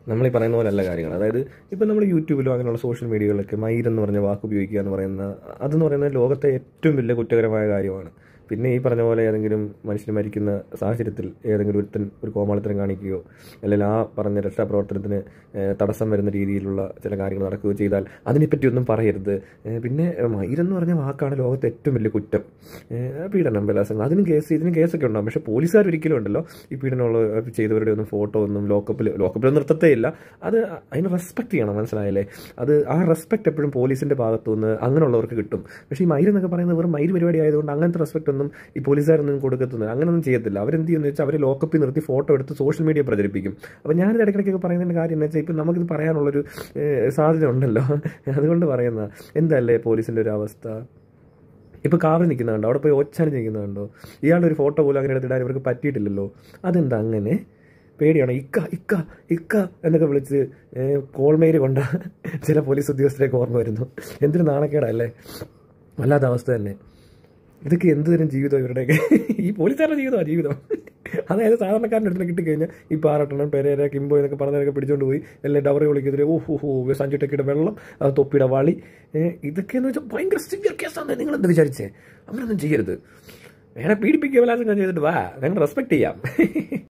നമ്മൾ ഈ പറയുന്ന പോലെയല്ല കാര്യങ്ങൾ അതായത് ഇപ്പം നമ്മൾ യൂട്യൂബിലോ അങ്ങനെയുള്ള സോഷ്യൽ മീഡിയകളിലൊക്കെ മയിരെന്ന് പറഞ്ഞ വാക്ക് ഉപയോഗിക്കുക എന്ന് പറയുന്ന അതെന്ന് പറയുന്നത് ലോകത്തെ ഏറ്റവും വലിയ കുറ്റകരമായ കാര്യമാണ് പിന്നെ ഈ പറഞ്ഞ പോലെ ഏതെങ്കിലും മനുഷ്യന് മരിക്കുന്ന സാഹചര്യത്തിൽ ഏതെങ്കിലും ഒരുത്തൻ ഒരു കോമാളിത്തരം കാണിക്കുകയോ അല്ലെങ്കിൽ ആ പറഞ്ഞ രക്ഷാപ്രവർത്തനത്തിന് ഏഹ്, തടസ്സം വരുന്ന രീതിയിലുള്ള ചില കാര്യങ്ങൾ നടക്കുകയോ ചെയ്താൽ അതിനെപ്പറ്റി ഒന്നും പറയരുത് ഏഹ്, പിന്നെ മയിരെന്ന് പറഞ്ഞ വാക്കാണ് ലോകത്തെ ഏറ്റവും വലിയ കുറ്റം ഏഹ്, പീഡനം ബലാത്സംഗം അതിനും കേസ് ഇതിനും കേസൊക്കെ ഉണ്ടാകും പക്ഷേ പോലീസുകാർ ഒരിക്കലും ഉണ്ടല്ലോ ഈ പീഡനമുള്ള ചെയ്തവരുടെ ഒന്നും ഫോട്ടോ ഒന്നും ലോക്കപ്പിൽ ലോക്കപ്പിൽ നിർത്തത്തേ ഇല്ല അത് അതിന് റെസ്പെക്ട് ചെയ്യണം മനസ്സിലായല്ലേ അത് ആ റെസ്പെക്ട് എപ്പോഴും പോലീസിൻ്റെ ഭാഗത്തുനിന്ന് അങ്ങനെയുള്ളവർക്ക് കിട്ടും പക്ഷേ ഈ മയിരെന്നൊക്കെ പറയുന്നത് വെറും മയിര് പരിപാടി ആയതുകൊണ്ട് അങ്ങനത്തെ റെസ്പെക്ട് ഒന്നും ഈ പോലീസുകാരൊന്നും കൊടുക്കത്തുന്നില്ല അങ്ങനെയൊന്നും ചെയ്യത്തില്ല അവരെന്ത് ചെയ്യുന്നത് വെച്ചാൽ അവർ ലോക്കപ്പിൽ നിർത്തി ഫോട്ടോ എടുത്ത് സോഷ്യൽ മീഡിയ പ്രചരിപ്പിക്കും അപ്പോൾ ഞാനിത് ഇടയ്ക്കിടയ്ക്ക് പറയുന്നതിൻ്റെ കാര്യം എന്ന് വെച്ചാൽ ഇപ്പം നമുക്കിത് പറയാനുള്ളൊരു ഏഹ്, സാധ്യത ഉണ്ടല്ലോ അതുകൊണ്ട് പറയുന്ന എന്തല്ലേ പോലീസിൻ്റെ ഒരു അവസ്ഥ ഇപ്പോൾ കാറിൽ നിൽക്കുന്നുണ്ടോ അവിടെ പോയി ഒച്ചാനും നിൽക്കുന്നുണ്ടോ ഇയാളുടെ ഒരു ഫോട്ടോ പോലും അങ്ങനെ എടുത്തിടാൻ ഇവർക്ക് പറ്റിയിട്ടില്ലല്ലോ അതെന്താ അങ്ങനെ പേടിയാണോ ഇക്ക ഇക്ക ഇക്ക എന്നൊക്കെ വിളിച്ച് കോൾമെയിൽ കൊണ്ട ചില പോലീസ് ഉദ്യോഗസ്ഥരെയൊക്കെ ഓർമ്മ വരുന്നു എന്തൊരു നാണക്കേടല്ലേ വല്ലാത്ത അവസ്ഥ തന്നെ ഇതൊക്കെ എന്ത് തരം ജീവിതം ഇവരുടെയൊക്കെ ഈ പോലീസുകാരുടെ ജീവിതമാണ് ജീവിതം അതായത് സാധാരണക്കാരൻ്റെ അടുത്ത് കിട്ടിക്കഴിഞ്ഞാൽ ഈ പാറട്ടണം പെരേര കിംബോ എന്നൊക്കെ പറഞ്ഞതൊക്കെ പിടിച്ചോണ്ട് പോയി എല്ലാം ഡവറി വിളിക്കെതിരെ ഓ ഹോ ഹോ സഞ്ജു ടെക്കിയുടെ വെള്ളം അത് തൊപ്പിയുടെ വളി ഏ, ഇതൊക്കെയെന്ന് വെച്ചാൽ ഭയങ്കര സിവിയർ കേസാണ് നിങ്ങൾ എന്ത് വിചാരിച്ചേ അങ്ങനെയൊന്നും ചെയ്യരുത് വേറെ പീഡിപ്പിക്കുക ബലാത്സംഗം ചെയ്തിട്ട് വാ ഞങ്ങൾ റെസ്പെക്ട് ചെയ്യാം